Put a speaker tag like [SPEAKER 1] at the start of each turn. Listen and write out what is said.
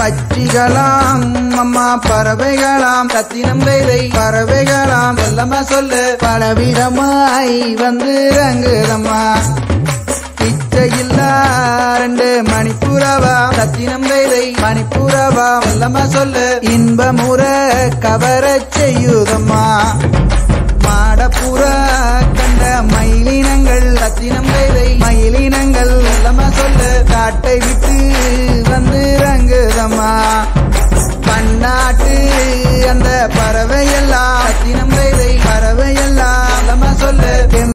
[SPEAKER 1] பச்சிகளாம் அம்மா பறவைகளாம் ரத்தினம் வேலை பறவைகளாம் செல்லம்மா சொல்லு பலவிதமாய் வந்து ரங்குதம்மா இச்சையில்லா ரெண்டு மணிப்புறவா ரத்தினம் வேலை மணிப்புறவா செல்லம்மா சொல்லு இன்பமுற கவரச் செய்யுதம்மா மாடப்புற கண்ட மயிலினங்கள் ரத்தினம் வேலை மயிலினங்கள் செல்லம்மா சொல்லு காட்டை விட்டு வந்து ரங்குதம்மா பன்னாட்டு அந்த பறவையெல்லாம் ரத்தினம் வேலை பறவையெல்லாம் செல்லம்மா சொல்லு